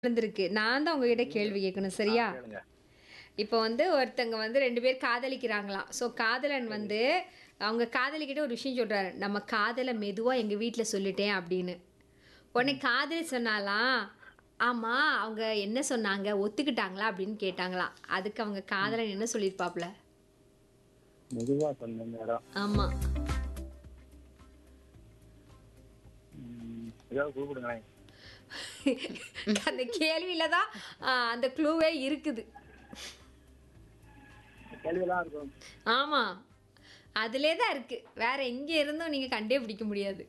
நடந்திருக்கு நான் தான் உங்ககிட்ட கேள்வி கேட்கணும் சரியா கேளுங்க இப்போ வந்து ஒருத்தங்க வந்து ரெண்டு பேர் காதலிக்கிறாங்களாம் ஸோ காதலன் வந்து அவங்க காதலிக்கிட்ட ஒரு விஷயம் சொல்றாரு நம்ம காதலை மெதுவா எங்க வீட்டில் சொல்லிட்டேன் அப்படின்னு உடனே காதலி சொன்னாலாம் ஆமா அவங்க என்ன சொன்னாங்க ஒத்துக்கிட்டாங்களா அப்படின்னு கேட்டாங்களாம் அதுக்கு அவங்க காதலன் என்ன சொல்லியிருப்பாப்ல மெதுவா சொன்ன நேரம் ஆமா ம், ஏதாவது கூப்பிடுங்களேன் அந்த கேள்வியில தான் ஆ, அந்த க்ளூவே இருக்குது கேள்வியெல்லாம் இருக்கும் ஆமா அதிலே தான் இருக்கு வேற எங்க இருந்தும் நீங்க கண்டே பிடிக்க முடியாது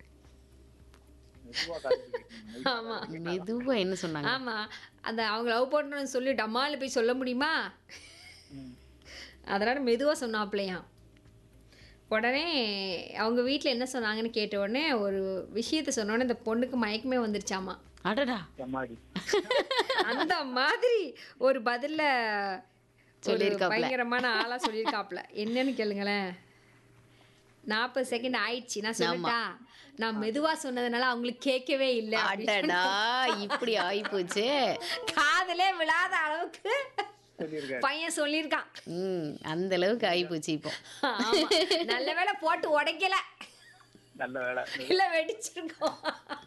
மெதுவா காதலிக்கிறீங்க. ஆமா மெதுவா என்ன சொன்னாங்க ஆமா அந்த அவங்க லவ் பண்ணுறோன்னு சொல்லி டம்மால போய் சொல்ல முடியுமா ம். அதனால மெதுவா சொன்னாப்லையாம் உடனே அவங்க வீட்டில் என்ன சொன்னாங்கன்னு கேட்ட உடனே ஒரு விஷயத்த சொன்ன உடனே இந்த பொண்ணுக்கு மயக்கமே வந்துருச்சாமா அடடா செம்மாடி அந்த மாதிரி ஒரு பதில்ல ஒரு சொல்லியிருக்காப்ல. பயங்கரமான ஆளா சொல்லியிருக்காப்ல என்னன்னு கேளுங்களேன் நாற்பது செகண்ட் ஆயிடுச்சு நான் சொல்லட்டா நான் மெதுவா சொன்னதுனால அவங்களுக்கு கேட்கவே இல்லை அடடா இப்படி ஆயிப்போச்சு காதலே விழாத அளவுக்கு சொல்லியிருக்காரு பையன் சொல்லியிருக்கான் ம் அந்த அளவுக்கு ஆயிப்போச்சு இப்போ ஆமா. நல்ல வேளை போட்டு உடைக்கல நல்ல வேலை இல்ல வெடிச்சிருக்கோம்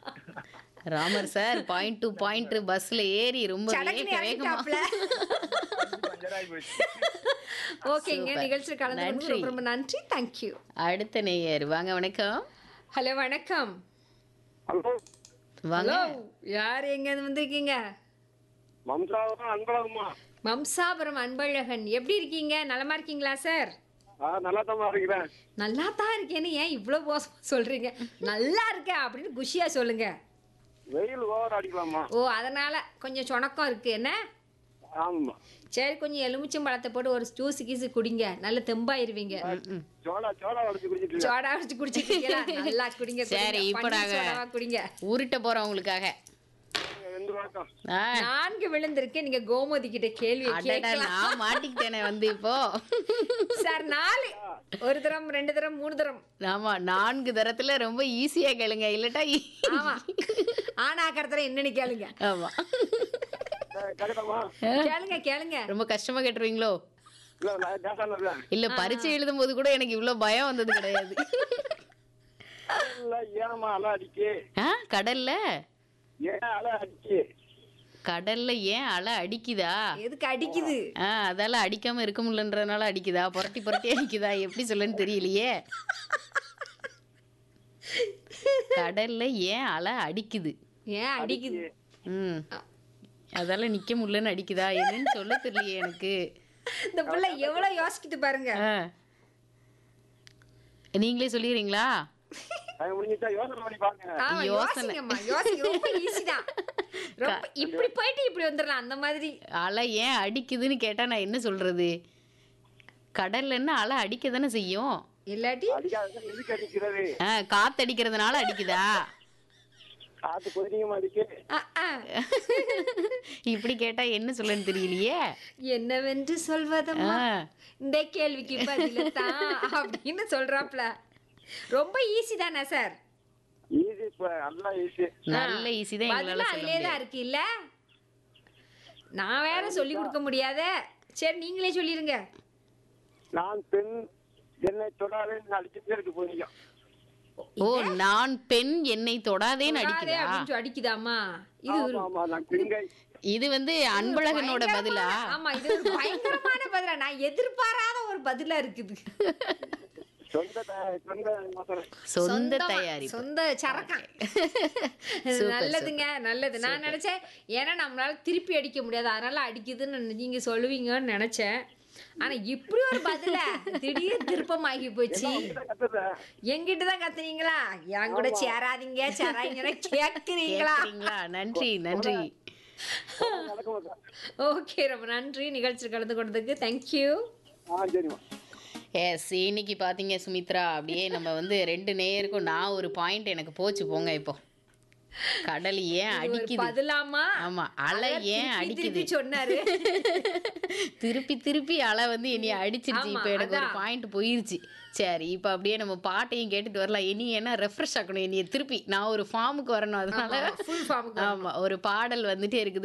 Ramar sir point to point பஸ்ல ஏறி ரொம்ப சடக்குன்னு வேக வேகமா இறங்கிட்டாப்ல பஞ்சராகி போச்சு ஓகேங்க Super. நிகழ்ச்சியில் கலந்து கொண்டு நன்றி. ரொம்ப ரொம்ப நன்றி தேங்க்யூ அடுத்த நேயர் வாங்க வணக்கம் ஹலோ வணக்கம் ஹலோ வாங்க ஹலோ யார் எங்க வந்திருக்கீங்க மம்சாவரம் அன்பழகம்மா மம்சாபுரம் அன்பழகன் எப்படி இருக்கீங்க நலமா இருக்கீங்களா சார் ஆ நல்லா தான் இருக்கிறேன் நல்லா தான் இருக்கேன்னு ஏன் இவ்வளோ மோசமா சொல்றீங்க நல்லா இருக்கேன் அப்படின்னு குஷியா சொல்லுங்க வெயில் ஓவர் அடிக்கலாமா ஓ அதனால கொஞ்சம் சொணக்கம் இருக்கு என்ன ஆமா சரி கொஞ்சம் எலுமிச்சம் பழத்தை போட்டு ஒரு ஜூஸ் கீஸு குடிங்க நல்ல தெம்பாயிருவீங்க சோடா சோடா உடச்சு குடிச்சிட்டு இருக்கேன். சோடா அடிச்சு குடிச்சிட்டீங்களா நல்லா குடிங்க சரி, குடிங்க. இப்ப பன்னீர் நாங்க- சோடாவா குடிங்க உருட்ட போறோம் உங்களுக்காக ரெண்டு பழக்கம் ஆ, நான்கு விழுந்திருக்கு நீங்க கோமதி கிட்ட கேள்வி அடடா கேட்கலாம் நான் மாட்டிக்கிட்டேனே வந்து இப்போ சார் நாலு ஒரு தரம் ரெண்டு தரம் மூணு தரம் ஆமா நான்கு தரத்துல ரொம்ப ஈஸியா கேளுங்க இல்லட்டா ஈ- ஆமா ஆனாக்கறதுல என்னன்னு கேளுங்க ஆமா கேட்கலாமா கேளுங்க கேளுங்க ரொம்ப கஷ்டமா கேட்டுருவீங்களோ இல்ல நான் கேட்டான் இருக்கேன் இல்ல பரீட்சை எழுதும் போது கூட எனக்கு இவ்வளவு பயம் வந்தது கிடையாது இல்ல ஏனம்மா அலை அடிக்கு ஆ கடல்ல ஏன் அலை அடிக்கு கடல்ல ஏன் அலை அடிக்குதா எதுக்கு அடிக்குது ஆ அதால அடிக்காம இருக்க முடியலன்றனால அடிக்குதா புரட்டி புரட்டி அடிக்குதா எப்படி சொல்லன்னு தெரியலையே கடல்ல ஏன் அலை அடிக்குது ஏன் அடிக்குது ம் அதால நிக்க முடியலன்னு அடிக்குதா என்னன்னு சொல்ல தெரியலையே எனக்கு இந்த பிள்ளை எவ்வளவு யோசிக்குது பாருங்க ஆ. நீங்களே சொல்லிடுறீங்களா அது முடிஞ்சிட்டா யோசனை பண்ணி பாருங்க ஆமா யோசனை. யோசிங்கம்மா யோசிங்க ரொம்ப ஈஸி தான் ரொம்ப இப்படி போயிட்டு இப்படி வந்துடலாம் அந்த மாதிரி அலை ஏன் அடிக்குதுன்னு கேட்டா நான் என்ன சொல்றது கடல்ல என்ன அலை அடிக்க தானே செய்யும் இல்லாட்டி அடிக்காத எதுக்கு அடிக்கிறது ஆ, காத்தடிக்கிறதுனால அடிக்குதா காத்து கொதிக்கமா அடிக்கு ஆ, ஆ. இப்படி கேட்டா என்ன சொல்லன்னு தெரியலையே என்னவென்று சொல்வதம்மா ஆ. இந்த கேள்விக்கு பதில தான் அப்படின்னு சொல்றாப்ல ரொம்ப ஈஸி தானே சார் ஈஸி இப்ப நல்லா ஈஸி நல்ல ஈஸி தான் எங்களால பதிலும் சொல்ல அதுலயே தான் முடியாது இருக்கு இல்ல நான் வேற சொல்லி கொடுக்க முடியாதே சரி நீங்களே சொல்லிருங்க நான் பெண் என்னை தொடாதேன்னு அடிச்சுட்டே இருக்கு போனீங்க ஓ நான் பெண் என்னை தொடாதேன்னு தொடாதே அடிக்குதா அப்படின்னு சொல்லி அடிக்குதாமா இது ஒரு ஆமா ஆமா நான் பெண்கை இது வந்து அன்பழகனோட பதிலா பயங்கரமான- ஆமா இது ஒரு பயங்கரமான பதிலா நான் எதிர்பாராத ஒரு பதிலா இருக்குது சொந்த த- சொந்த யோசனை. சொந்த சொந்தமா, தயாரிப்பு சொந்த சரக்கம் Super, நல்லதுங்க நல்லது நான் நினைச்சேன் ஏன்னா நம்மளால திருப்பி அடிக்க முடியாது அதனால அடிக்குதுன்னு நீங்க சொல்லுவீங்கன்னு நினைச்சேன் ஆனா இப்படி ஒரு பதில திடீர் திருப்பமாகி போச்சு கத்துறேன் எங்கிட்ட தான் கத்துனீங்களா என் கூட சேராதீங்க சேராதீங்கன்னா கேக்குறீங்களா கேக்குறீங்களா நன்றி நன்றி நடக்கும் சார் ஓகே ரொம்ப நன்றி நிகழ்ச்சி கலந்து கொண்டதுக்கு தேங்க்யூ ஆ சரிம்மா எஸ் இன்னைக்கு பாத்தீங்க சுமித்ரா அப்படியே நம்ம வந்து ரெண்டு நேயருக்கும் நான் ஒரு பாயிண்ட் எனக்கு போச்சு போங்க இப்போ கடல் ஏன் அடிக்குது பதிலாமா ஆமா அலை அவர் ஏன் திருப்பி அடிக்குது திருப்பி சொன்னாரு திருப்பி திருப்பி அலை வந்து என்னைய அடிச்சிருச்சு ஆமா, இப்போ எனக்கு ஒரு அதான். பாயிண்ட் போயிருச்சு சரி இப்போ அப்படியே நம்ம பாட்டையும் கேட்டுட்டு வரலாம் இனி என்ன ரெஃப்ரெஷ் ஆக்கணும் என்னைய திருப்பி நான் ஒரு ஃபார்முக்கு வரணும் அதனால ஃபுல் ஃபார்முக்கு ஆமா ஒரு பாடல் வந்துட்டே இருக்குது